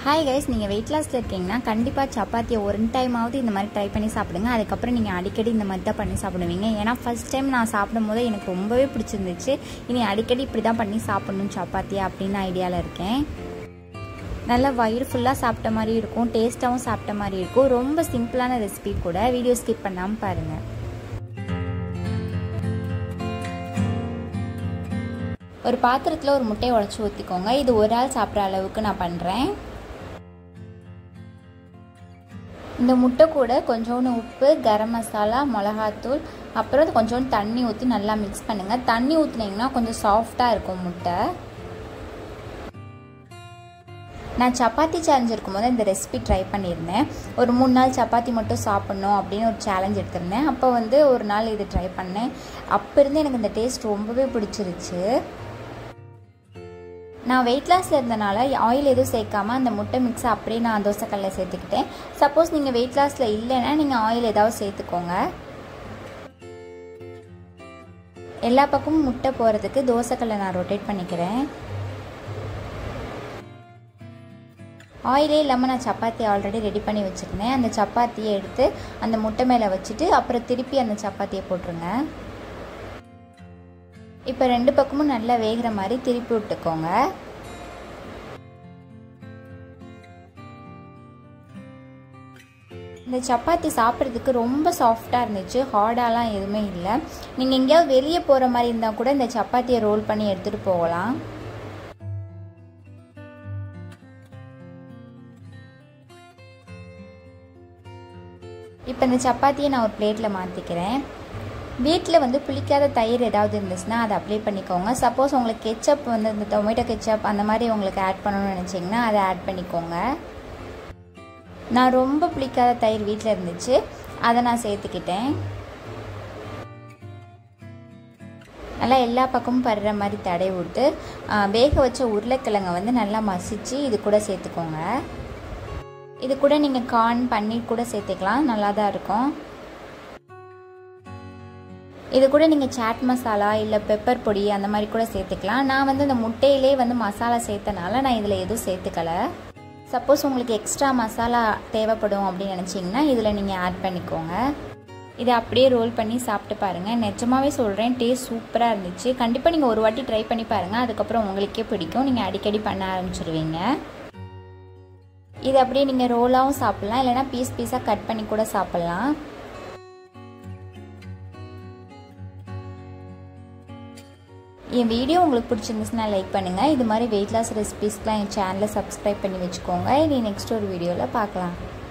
hi guys நீங்கள் weight லாஸில் இருக்கீங்கன்னா கண்டிப்பாக சப்பாத்தியை ஒரு டைமாவது இந்த மாதிரி ட்ரை பண்ணி சாப்பிடுங்க அதுக்கப்புறம் நீங்கள் அடிக்கடி இந்த மாதிரி தான் பண்ணி சாப்பிடுவீங்க ஏன்னா ஃபஸ்ட் டைம் நான் சாப்பிடும் போது எனக்கு ரொம்பவே பிடிச்சிருந்துச்சு இனி அடிக்கடி இப்படி தான் பண்ணி சாப்பிடணும் சப்பாத்தி அப்படின்னு ஐடியாவில் இருக்கேன் நல்லா வயிறு ஃபுல்லாக சாப்பிட்ட மாதிரி இருக்கும் டேஸ்ட்டாகவும் சாப்பிட்ட மாதிரி இருக்கும் ரொம்ப சிம்பிளான ரெசிபி கூட வீடியோ ஸ்கிப் பண்ணாமல் பாருங்கள் ஒரு பாத்திரத்தில் ஒரு முட்டையை உடச்சி ஊற்றிக்கோங்க இது ஒரு ஆள் சாப்பிட்ற அளவுக்கு நான் பண்ணுறேன் இந்த முட்டை கூட கொஞ்சோண்டு உப்பு கரம் மசாலா மிளகாத்தூள் அப்புறம் கொஞ்சோண்டு தண்ணி ஊற்றி நல்லா மிக்ஸ் பண்ணுங்கள் தண்ணி ஊற்றுனீங்கன்னா கொஞ்சம் சாஃப்டாக இருக்கும் முட்டை நான் சப்பாத்தி சேலஞ்ச் இருக்கும்போது இந்த ரெசிபி ட்ரை பண்ணியிருந்தேன் ஒரு மூணு நாள் சப்பாத்தி மட்டும் சாப்பிட்ணும் அப்படின்னு ஒரு சேலஞ்ச் எடுத்திருந்தேன் அப்போ வந்து ஒரு நாள் இது ட்ரை பண்ணேன் அப்போ இருந்து எனக்கு இந்த டேஸ்ட் ரொம்பவே பிடிச்சிருச்சு நான் வெயிட் லாஸில் இருந்தனால ஆயில் எதுவும் சேர்க்காம அந்த முட்டை மிக்ஸை அப்படியே நான் தோசைக்கல்லில் சேர்த்துக்கிட்டேன் சப்போஸ் நீங்கள் வெயிட் லாஸில் இல்லைன்னா நீங்கள் ஆயில் ஏதாவது சேர்த்துக்கோங்க எல்லா பக்கமும் முட்டை போகிறதுக்கு தோசைக்கல்லை நான் ரொட்டேட் பண்ணிக்கிறேன் ஆயிலே இல்லாமல் நான் சப்பாத்தி ஆல்ரெடி ரெடி பண்ணி வச்சுருந்தேன் அந்த சப்பாத்தியை எடுத்து அந்த முட்டை மேலே வச்சுட்டு அப்புறம் திருப்பி அந்த சப்பாத்தியை போட்டுருங்க இப்போ ரெண்டு பக்கமும் நல்லா வேகிற மாதிரி திருப்பி விட்டுக்கோங்க இந்த சப்பாத்தி சாப்பிட்றதுக்கு ரொம்ப சாஃப்டாக இருந்துச்சு ஹார்டாலாம் எதுவுமே இல்லை நீங்கள் எங்கேயாவது வெளியே போகிற மாதிரி இருந்தால் கூட இந்த சப்பாத்தியை ரோல் பண்ணி எடுத்துகிட்டு போகலாம் இப்போ இந்த சப்பாத்தியை நான் ஒரு பிளேட்டில் மாற்றிக்கிறேன் வீட்டில் வந்து புளிக்காத தயிர் ஏதாவது இருந்துச்சுன்னா அதை அப்ளை பண்ணிக்கோங்க சப்போஸ் உங்களுக்கு கெச்சப் வந்து இந்த டொமேட்டோ கெச்சப் அந்த மாதிரி உங்களுக்கு ஆட் பண்ணணும்னு நினச்சிங்கன்னா அதை ஆட் பண்ணிக்கோங்க நான் ரொம்ப புளிக்காத தயிர் வீட்டில் இருந்துச்சு அதை நான் சேர்த்துக்கிட்டேன் நல்லா எல்லா பக்கமும் படுற மாதிரி தடை விட்டு வேக வச்ச உருளைக்கிழங்கை வந்து நல்லா மசிச்சு இது கூட சேர்த்துக்கோங்க இது கூட நீங்கள் கார்ன் பன்னீர் கூட சேர்த்துக்கலாம் நல்லா தான் இருக்கும் இது கூட நீங்கள் சாட் மசாலா இல்லை பெப்பர் பொடி அந்த மாதிரி கூட சேர்த்துக்கலாம் நான் வந்து இந்த முட்டையிலே வந்து மசாலா சேர்த்தனால நான் இதில் எதுவும் சேர்த்துக்கலை சப்போஸ் உங்களுக்கு எக்ஸ்ட்ரா மசாலா தேவைப்படும் அப்படின்னு நினச்சிங்கன்னா இதில் நீங்கள் ஆட் பண்ணிக்கோங்க இதை அப்படியே ரோல் பண்ணி சாப்பிட்டு பாருங்கள் நிஜமாவே சொல்கிறேன் டேஸ்ட் சூப்பராக இருந்துச்சு கண்டிப்பாக நீங்கள் ஒரு வாட்டி ட்ரை பண்ணி பாருங்கள் அதுக்கப்புறம் உங்களுக்கே பிடிக்கும் நீங்கள் அடிக்கடி பண்ண ஆரம்பிச்சிருவீங்க இது அப்படியே நீங்கள் ரோலாகவும் சாப்பிட்லாம் இல்லைனா பீஸ் பீஸாக கட் பண்ணி கூட சாப்பிட்லாம் என் வீடியோ உங்களுக்கு பிடிச்சிருந்துச்சுன்னா லைக் பண்ணுங்கள் இது மாதிரி வெயிட் லாஸ் ரெசிபீஸ்க்கெலாம் என் சேனலை சப்ஸ்கிரைப் பண்ணி வச்சுக்கோங்க இனி நெக்ஸ்ட் ஒரு வீடியோவில் பார்க்கலாம்